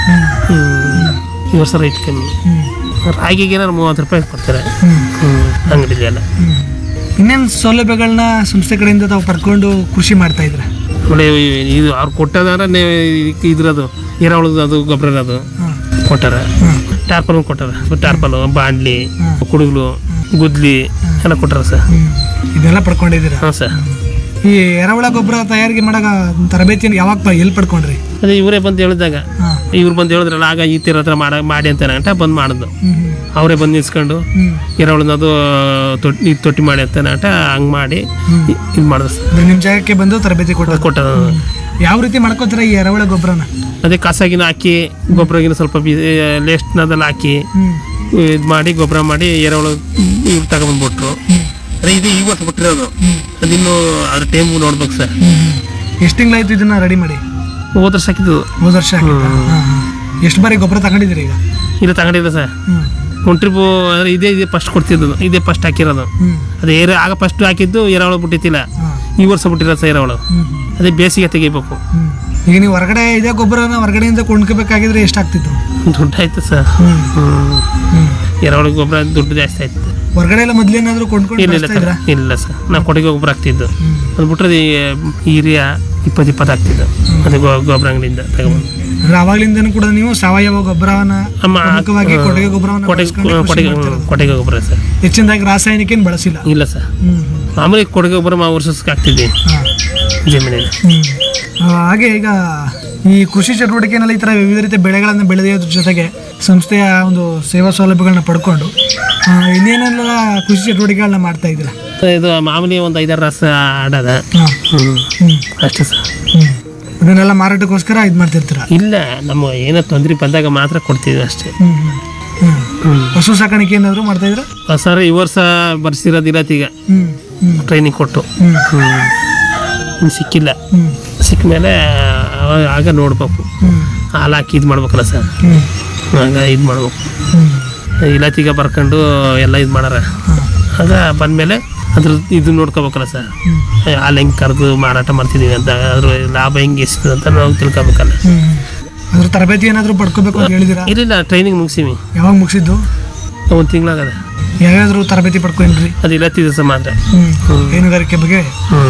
ಹ್ಮ್. ಈ ವರ್ಷ ರೈಟ್ ಕಮ್ಮಿ ರಾಗಿಗೆ ಏನಾರು ಮೂವತ್ತು ರೂಪಾಯಿ ಕೊಡ್ತಾರೆ ಹ್ಮ್. ಅಂಗಡಿಲಿ ಎಲ್ಲ ಇನ್ನೇನು ಸೌಲಭ್ಯಗಳನ್ನ ಸಂಸ್ಥೆ ಕಡೆಯಿಂದ ತಾವು ಪಡ್ಕೊಂಡು ಕೃಷಿ ಮಾಡ್ತಾ ಇದ್ರ ಆಮೇಲೆ ಈ- ಇದು ಅವ್ರು ಕೊಟ್ಟದಾರ ಇದ್ರದು ಎರೆಹುಳದ ಅದು ಗೊಬ್ಬರ ಅದು ಕೊಟ್ಟಾರ ಟಾರ್ಪಲ್ ಕೊಟ್ಟಾರ ಟಾರ್ಪಲ್ ಬಾಂಡ್ಲಿ ಕುಡುಗ್ಲು ಗುದ್ಲಿ ಎಲ್ಲ ಕೊಟ್ಟಾರ ಸರ್ ಇದೆಲ್ಲ ಪಡ್ಕೊಂಡಿದ್ದೀರಾ ಹಾಂ ಸರ್ ಈ ಎರೆಹುಳ ಗೊಬ್ಬರ ತಯಾರಿಕೆ ಮಾಡೋ ತರಬೇತಿಯನ್ನು ಯಾವಾಗ ಪ- ಎಲ್ಲಿ ಪಡ್ಕೊಂಡ್ರಿ ಅದೇ ಇವರೇ ಬಂದು ಹೇಳಿದಾಗ ಹಾಂ ಇವ್ರು ಬಂದು ಹೇಳಿದ್ರಲ್ಲ ಆಗ ಈ ತೀರ ಹತ್ರ ಮಾಡ ಮಾಡಿ ಅಂತಾನೆ ಅಂತ ಬಂದು ಮಾಡಿದ್ದು ಹ್ಞೂ ಅವರೇ ಬಂದು ನಿಲ್ಸ್ಕೊಂಡು ಹ್ಞೂ ಎರೆಹುಳದ ಅದು ತೊಟ್ಟಿ ಇದು ತೊಟ್ಟಿ ಮಾಡಿ ಅಂತಾನೆ ಅಂತ ಹಂಗೆ ಮಾಡಿ ಇದು ಮಾಡಿದ್ರು ಸರ್ ಅಂದ್ರೆ ನಿಮ್ಮ ಜಾಗಕ್ಕೆ ಬಂದು ತರಬೇತಿ ಕೊಟ್ಟು ಕೊಟ್ಟದ ಯಾವ ರೀತಿ ಮಾಡ್ಕೋತೀರ ಈ ಎರೆಹುಳ ಗೊಬ್ಬರನ ಅದೇ ಕಸಾಗಿನ ಹಾಕಿ ಗೊಬ್ಬರಗಿನ ಸ್ವಲ್ಪ ಲೇಸ್ಟ್ನದೆಲ್ಲ ಹಾಕಿ ಹ್ಮ್ ಇದು ಮಾಡಿ ಗೊಬ್ಬರ ಮಾಡಿ ಎರೆಹುಳು ಇವ್ರು ತಗೊಂಡ್ಬಂದ್ಬಿಟ್ರು ಅದೇ ಇದು ಈ ವರ್ಷ ಬಿಟ್ಟಿರೋದು ಅದಿನ್ನು ಅದ್ರ ಟೈಮ್ ನೋಡ್ಬೇಕು ಸರ್ ಎಷ್ಟು ತಿಂಗಳಾಯ್ತು ಇದನ್ನ ರೆಡಿ ಮಾಡಿ ಹೋದ ವರ್ಷ ಹಾಕಿದ್ದು ಹೋದ ವರ್ಷ ಎಷ್ಟು ಬಾರಿ ಗೊಬ್ಬರ ತಗೊಂಡಿದ್ದೀರಿ ಈಗ ಇಲ್ಲ ತಗೊಂಡಿಲ್ಲ ಸರ್ ಹ್ಮ್ ಒಂದು ಟ್ರಿಪ್ಪು ಅಂದರೆ ಇದೇ ಇದೇ ಫಸ್ಟ್ ಕೊಡ್ತಿದ್ದು ಇದೇ ಫಸ್ಟ್ ಹಾಕಿರೋದು ಹ್ಮ್ ಅದೇ ಏರ ಆಗ ಫಸ್ಟ್ ಹಾಕಿದ್ದು ಎರೆಹುಳು ಬಿಟ್ಟಿತ್ತಿಲ್ಲ ಹಾಂ ಈ ವರ್ಷ ಬಿಟ್ಟಿರೋದು ಸರ್ ಎರೆಹುಳು ಹ್ಮ್ ಅದೇ ಬೇಸಿಗೆ ತೆಗಿಬೇಕು ಹ್ಮ್ ಈಗ ನೀವು ಹೊರಗಡೆ ಇದೇ ಗೊಬ್ಬರನ ಹೊರಗಡೆಯಿಂದ ಕೊಂಡ್ಕೋಬೇಕಾಗಿದ್ರೆ ಎಷ್ಟಾಗ್ತಿತ್ತು ದುಡ್ಡು ಆಯ್ತು ಸರ್ ಹ್ಮ್ ಹ್ಮ್ ಹ್ಮ್ ಎರೆಹುಳು ಗೊಬ್ಬರ ದುಡ್ಡು ಜಾಸ್ತಿ ಆಯ್ತು ಹೊರಗಡೆ ಎಲ್ಲ ಮೊದ್ಲೇನಾದ್ರೂ ಕೊಂಡ್ಕೊಂಡು ಇಲ್ಲ ಇಲ್ಲ ಬಳಸ್ತಾ ಇದ್ರಾ? ಸರ್ ಇಲ್ಲ ಸರ್ ನಾವು ಕೊಟ್ಟಿಗೆ ಗೊಬ್ಬರ ಹಾಕ್ತಿದ್ದು ಹ್ಮ್ ಅದು ಬಿಟ್ರೆ ಈ ಯೂರಿಯಾ ಇಪ್ಪತ್ತು ಇಪ್ಪತ್ತು ಹಾಕ್ತಿದ್ದು ಅದೇ ಗೊ- ಗೊಬ್ಬರ ಅಂಗಡಿಯಿಂದ ತಗೊಂಡು ಅಂದ್ರೆ ಅವಾಗ್ಲಿಂದನೂ ಕೂಡ ನೀವು ಸಾವಯವ ಗೊಬ್ಬರವನ್ನ ಅಮ್ಮ ಪ್ರಮುಖವಾಗಿ ಕೊಟ್ಟಿಗೆ ಗೊಬ್ಬರವನ್ನ ಕೊಟ್ಟಿಗೆ ಬಳಸ್ಕೊಂಡು ಕೃಷಿ ಕೊಟ್ಟಿಗೆ ಮಾಡ್ತಿರೋದು. ಕೊಟ್ಟಿಗೆ ಗೊಬ್ಬರ ಸರ್ ಹೆಚ್ಚಿನದಾಗಿ ರಾಸಾಯನಿಕ ಏನು ಬಳಸಿಲ್ಲ ಇಲ್ಲ ಸರ್ ಹ್ಮ್ ಮಾಮೂಲಿ ಕೊಟ್ಟಿಗೆ ಗೊಬ್ಬರ ಮಾ ವರ್ಷಕ್ಕೆ ಹಾಕ್ತಿದ್ವಿ ಹಾಂ ಜಮೀನಲ್ಲಿ ಹ್ಮ್. ಆ, ಹಾಗೆ ಈಗ ಈ ಕೃಷಿ ಚಟುವಟಿಕೆನಲ್ಲಿ ಈ ಥರ ವಿವಿಧ ರೀತಿಯ ಬೆಳೆಗಳನ್ನು ಬೆಳೆಯೋದ್ರ ಜೊತೆಗೆ ಸಂಸ್ಥೆಯ ಒಂದು ಸೇವಾ ಸೌಲಭ್ಯಗಳನ್ನ ಪಡ್ಕೊಂಡು ಆ, ಇನ್ನೇನೆಲ್ಲ ಕೃಷಿ ಚಟುವಟಿಕೆಗಳನ್ನ ಮಾಡ್ತಾ ಇದ್ದೀರಾ ಇದು ಮಾಮೂಲಿ ಒಂದು ಐದಾರು ರಸ ಆಡದ ಹಾಂ ಹ್ಞೂ ಹ್ಞೂ ಅಷ್ಟೇ ಸರ್ ಹ್ಞೂ ಅದನ್ನೆಲ್ಲ ಮಾರಾಟಕ್ಕೋಸ್ಕರ ಇದು ಮಾಡ್ತಿರ್ತೀರಾ ಇಲ್ಲ ನಮ್ಮ ಏನೋ ತೊಂದರೆ ಬಂದಾಗ ಮಾತ್ರ ಕೊಡ್ತೀವಿ ಅಷ್ಟೇ ಹ್ಞೂ ಹ್ಞೂ ಹ್ಞೂ ಹಸು ಸಾಕಾಣಿಕೆ ಏನಾದರೂ ಮಾಡ್ತಾ ಇದ್ದೀರಾ ಸರ್ ಈ ವರ್ಷ ಬರ್ಸಿರೋದು ಇರತ್ತೀಗ ಹ್ಞೂ ಹ್ಞೂ ಟ್ರೈನಿಂಗ್ ಕೊಟ್ಟು ಹ್ಞೂ ಹ್ಞೂ ಇನ್ನು ಸಿಕ್ಕಿಲ್ಲ ಹ್ಞೂ ಸಿಕ್ಕ ಮೇಲೆ ಆಗ ನೋಡ್ಬೇಕು ಹ್ಞೂ ಹಾಲು ಹಾಕಿ ಇದು ಮಾಡ್ಬೇಕಲ್ಲ ಸರ್ ಹ್ಞೂ ಆಗ ಇದು ಮಾಡ್ಬೇಕು ಹ್ಞೂ ಇಲಾತಿಗೆ ಬರ್ಕೊಂಡು ಎಲ್ಲ ಇದು ಮಾಡಾರ ಹಾಂ ಆಗ ಬಂದಮೇಲೆ ಅದ್ರ ಇದು ನೋಡ್ಕೋಬೇಕಲ್ಲ ಸರ್ ಹ್ಞೂ ಹಾಲು ಹೆಂಗೆ ಕರೆದು ಮಾರಾಟ ಮಾಡ್ತಿದ್ದೀವಿ ಅಂತ ಅದ್ರ ಲಾಭ ಹೆಂಗೆ ಎಷ್ಟಿದೆ ಅಂತ ನಾವು ತಿಳ್ಕೊಬೇಕಲ್ಲ ಹ್ಞೂ ಅದ್ರ ತರಬೇತಿ ಏನಾದರೂ ಪಡ್ಕೋಬೇಕು ಅಂತ ಹೇಳಿದಿರಾ ಇರಲಿಲ್ಲ ಟ್ರೈನಿಂಗ್ ಮುಗಿಸಿವಿ ಯಾವಾಗ ಮುಗಿಸಿದ್ದು ಒಂದು ತಿಂಗಳಾಗದ ಯಾವ್ಯಾವ್ದು ತರಬೇತಿ ಪಡ್ಕೊಂಡ್ರಿ ಅದು ಇಲಾತಿದೆ ಸರ್ ಮಾತ್ರ ಹ್ಞೂ ಹೈನುಗಾರಿಕೆ ಬಗ್ಗೆ ಹ್ಞೂ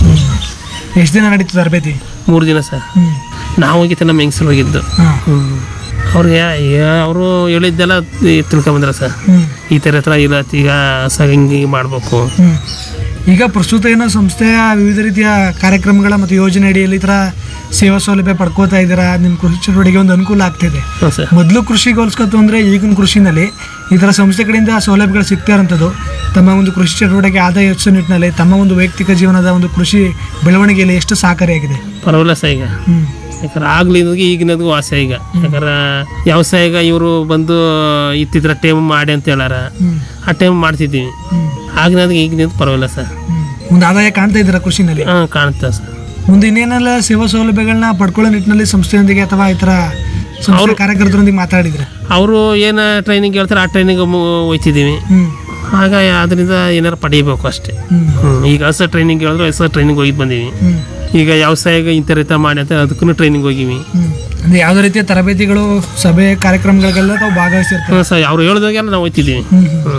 ಎಷ್ಟು ದಿನ ನಡೀತು ತರಬೇತಿ ಮೂರು ದಿನ ಸರ್ ಹ್ಞೂ ನಾವು ಹೋಗಿತ್ತು ನಮ್ಮ ಹೆಂಗಸರು ಹೋಗಿದ್ದು ಹಾಂ ಹ್ಞೂ ಅವ್ರಿಗೆ ಅವರು ಹೇಳಿದ್ದೆಲ್ಲ ತಿಳ್ಕೊಂಬಂದ್ರ ಸರ್ ಹ್ಞೂ ಈ ಥರ ಹತ್ರ ಇಲಾತಿ ಈಗ ಸ ಹಿಂಗೆ ಹಿಂಗೆ ಮಾಡಬೇಕು ಹ್ಞೂ ಈಗ ಪ್ರಸ್ತುತ ಏನೋ ಸಂಸ್ಥೆಯ ವಿವಿಧ ರೀತಿಯ ಕಾರ್ಯಕ್ರಮಗಳ ಮತ್ತು ಯೋಜನೆ ಅಡಿಯಲ್ಲಿ ಈ ಥರ ಸೇವಾ ಸೌಲಭ್ಯ ಪಡ್ಕೋತಾ ಇದ್ದೀರಾ ನಿಮ್ಮ ಕೃಷಿ ಚಟುವಟಿಕೆ ಒಂದು ಅನುಕೂಲ ಆಗ್ತಿದೆ ಹ್ಞೂ ಸರ್ ಮೊದಲು ಕೃಷಿಗೆ ಹೋಲಿಸ್ಕೊತು ಅಂದರೆ ಈಗಿನ ಕೃಷಿನಲ್ಲಿ ಈ ಥರ ಸಂಸ್ಥೆ ಕಡೆಯಿಂದ ಸೌಲಭ್ಯಗಳು ಸಿಗ್ತಾ ಇರೋಂಥದ್ದು ತಮ್ಮ ಒಂದು ಕೃಷಿ ಚಟುವಟಿಕೆ ಆದಾಯ ಹೆಚ್ಚಿಸೋ ನಿಟ್ಟಿನಲ್ಲಿ ತಮ್ಮ ಒಂದು ವೈಯಕ್ತಿಕ ಜೀವನದ ಒಂದು ಕೃಷಿ ಬೆಳವಣಿಗೆಯಲ್ಲಿ ಎಷ್ಟು ಸಹಕಾರಿಯಾಗಿದೆ ಪರವಾಗಿಲ್ಲ ಸರ್ ಈಗ ಹ್ಞೂ ಯಾಕಂದ್ರೆ ಆಗ್ಲಿನದ್ಗೆ ಈಗಿನದ್ಗೂ ವಾಸ ಈಗ ಯಾಕಂದ್ರೆ ವ್ಯವಸಾಯಗ ಇವರು ಬಂದು ಇತ್ತಿದ್ರ ಟೈಮ್ ಮಾಡಿ ಅಂತ ಹೇಳಾರ ಹ್ಞೂ ಆ ಟೈಮ್ ಮಾಡ್ತಿದ್ದೀವಿ ಹ್ಞೂ ಆಗಿನದ್ಗೆ ಈಗಿನದ್ದು ಪರವಾಗಿಲ್ಲ ಸರ್ ಹ್ಞೂ ಒಂದು ಆದಾಯ ಕಾಣ್ತಾ ಇದ್ದೀರಾ ಕೃಷಿನಲ್ಲಿ ಹಾಂ ಕಾಣುತ್ತೆ ಸರ್ ಮುಂದೆ ಇನ್ನೇನೆಲ್ಲ ಸೇವಾ ಸೌಲಭ್ಯಗಳನ್ನ ಪಡ್ಕೊಳ್ಳೋ ನಿಟ್ಟಿನಲ್ಲಿ ಸಂಸ್ಥೆಯೊಂದಿಗೆ ಅಥವಾ ಈ ಥರ ಸಂಸ್ಥೆ ಕಾರ್ಯಕರ್ತರೊಂದಿಗೆ ಮಾತಾಡಿದ್ರೆ ಅವರು ಏನು ಟ್ರೈನಿಂಗ್ ಹೇಳ್ತಾರೆ ಆ ಟ್ರೈನಿಂಗ್ ಹೋಯ್ತಿದ್ದೀವಿ ಹ್ಞೂ ಆಗ ಅದರಿಂದ ಏನಾರು ಪಡೀಬೇಕು ಅಷ್ಟೇ ಹ್ಞೂ ಹ್ಞೂ ಈಗ ಹೊಸ ಟ್ರೈನಿಂಗ್ ಹೇಳಿದ್ರು ಹೊಸ ಟ್ರೈನಿಂಗ್ ಹೋಗಿ ಬಂದೀವಿ ಹ್ಞೂ ಈಗ ವ್ಯವಸಾಯಗ ಇಂಥ ರೀತಿ ಮಾಡಿ ಅಂತ ಅದಕ್ಕೂ ಟ್ರೈನಿಂಗ್ ಹೋಗಿವಿ ಹ್ಞೂ ಅಂದರೆ ಯಾವುದೇ ರೀತಿಯ ತರಬೇತಿಗಳು ಸಭೆ ಕಾರ್ಯಕ್ರಮಗಳಿಗೆಲ್ಲ ತಾವು ಭಾಗವಹಿಸಿರ್ತಾರೆ ಹ್ಞೂ ಸರ್ ಅವ್ರು ಹೇಳ್ದಾಗೆಲ್ಲ ನಾವು ಹೋಯ್ತಿದ್ದೀವಿ ಹ್ಞೂ ಹ್ಞೂ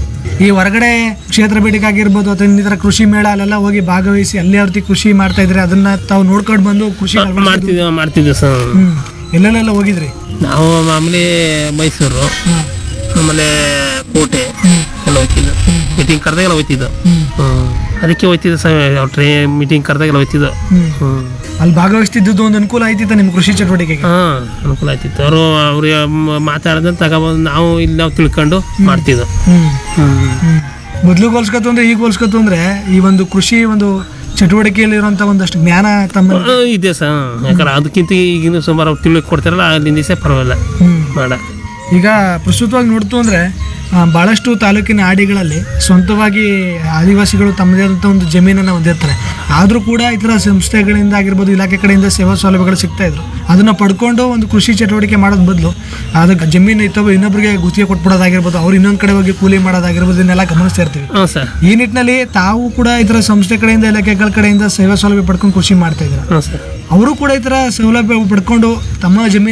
ಈ ಹೊರಗಡೆ ಕ್ಷೇತ್ರ ಭೇಟಿಗೆ ಆಗಿರ್ಬೋದು ಅಥವಾ ಇನ್ನಿತರ ಕೃಷಿ ಮೇಳ ಅಲ್ಲೆಲ್ಲ ಹೋಗಿ ಭಾಗವಹಿಸಿ ಅಲ್ಲಿ ಯಾವ ರೀತಿ ಕೃಷಿ ಮಾಡ್ತಾ ಇದ್ರೆ ಅದನ್ನ ತಾವು ನೋಡ್ಕೊಂಡು ಬಂದು ಕೃಷಿ ಮಾಡ್ತಿದ್ದೀವಿ ಮಾಡ್ತಿದ್ದೀವಿ ಸರ್ ಹ್ಮ್ ಎಲ್ಲೆಲ್ಲೆಲ್ಲ ಹೋಗಿದ್ರಿ ನಾವು ಮಾಮೂಲಿ ಮೈಸೂರು ಹ್ಮ್ ಆಮೇಲೆ ಕೋಟೆ ಎಲ್ಲ ಹೋಗ್ತಿದ್ದು ಮೀಟಿಂಗ್ ಕರೆದಾಗೆಲ್ಲ ಹೋಗ್ತಿದ್ದು ಹ್ಮ್ ಹ್ಞೂ ಅದಕ್ಕೆ ಹೋಗ್ತಿದ್ದು ಸರ್ ಅವ್ರು ಟ್ರೇ ಮೀಟಿಂಗ್ ಕರೆದಾಗೆಲ್ಲ ಹೋಗ್ತಿದ್ದು ಹ್ಮ್ ಹ್ಞೂ ಅಲ್ಲಿ ಭಾಗವಹಿಸ್ತಿದ್ದು ಒಂದು ಅನುಕೂಲ ಆಯ್ತಿತ್ತ ನಿಮ್ಮ ಕೃಷಿ ಚಟುವಟಿಕೆಗೆ ಹಾಂ ಅನುಕೂಲ ಆಯ್ತಿತ್ತು ಅವರು ಅವ್ರಿಗೆ ಮಾತಾಡ್ದಂತ ತಗೊಬಂದು ನಾವು ಇಲ್ಲಿ ನಾವು ತಿಳ್ಕೊಂಡು ಮಾಡ್ತಿದ್ದು ಹ್ಮ್ ಹ್ಞೂ ಹ್ಮ್ ಮೊದ್ಲು ಹೋಲ್ಸ್ಕೊತು ಅಂದ್ರೆ ಈಗ ಹೋಲ್ಸ್ಕೊತು ಅಂದ್ರೆ ಈ ಒಂದು ಕೃಷಿ ಒಂದು ಚಟುವಟಿಕೆಯಲ್ಲಿರುವಂತ ಒಂದಷ್ಟು ಜ್ಞಾನ ತಮ್ಮ ಆ, ಇದೆ ಸರ್ ಯಾಕಂದ್ರೆ ಅದಕ್ಕಿಂತ ಈಗಿನ ಸುಮಾರು ಅವ್ರು ತಿಳ್ಕೊಂಡು ಕೊಡ್ತಾರಲ್ಲ ಅಲ್ಲಿಂದ ದಿವಸ ಪರವಾಗಿಲ್ಲ ಹ್ಮ್ ಮಾಡ ಈಗ ಪ್ರಸ್ತುತವಾಗಿ ನೋಡ್ತು ಅಂದರೆ ಭಾಳಷ್ಟು ತಾಲೂಕಿನ ಆಡಿಗಳಲ್ಲಿ ಸ್ವಂತವಾಗಿ ಆದಿವಾಸಿಗಳು ತಮ್ಮದೇ ಆದಂಥ ಒಂದು ಜಮೀನನ್ನು ಹೊಂದಿರ್ತಾರೆ ಆದರೂ ಕೂಡ ಈ ಥರ ಸಂಸ್ಥೆಗಳಿಂದ ಆಗಿರ್ಬೋದು ಇಲಾಖೆ ಕಡೆಯಿಂದ ಸೇವಾ ಸೌಲಭ್ಯಗಳು ಸಿಗ್ತಾ ಇದ್ರು ಅದನ್ನು ಪಡ್ಕೊಂಡು ಒಂದು ಕೃಷಿ ಚಟುವಟಿಕೆ ಮಾಡೋದು ಬದಲು ಅದಕ್ಕೆ ಜಮೀನು ಇತ್ತವ ಇನ್ನೊಬ್ಬರಿಗೆ ಗುತ್ತಿಗೆ ಕೊಟ್ಬಿಡೋದಾಗಿರ್ಬೋದು ಅವ್ರು ಇನ್ನೊಂದು ಕಡೆ ಹೋಗಿ ಕೂಲಿ ಮಾಡೋದಾಗಿರ್ಬೋದು ಇದನ್ನೆಲ್ಲ ಗಮನಿಸ್ತಾ ಇರ್ತೀವಿ ಹಾಂ ಸರ್ ಈ ನಿಟ್ಟಿನಲ್ಲಿ ತಾವು ಕೂಡ ಈ ಥರ ಸಂಸ್ಥೆ ಕಡೆಯಿಂದ ಇಲಾಖೆಗಳ ಕಡೆಯಿಂದ ಸೇವಾ ಸೌಲಭ್ಯ ಪಡ್ಕೊಂಡು ಕೃಷಿ ಮಾಡ್ತಾ ಇದ್ದಾರೆ ಹಾಂ ಸರ್ ಅವರು ಕೂಡ ಈ ಥರ ಸೌಲಭ್ಯ ಪಡ್ಕೊಂಡು ತಮ್ಮ ಜಮೀನು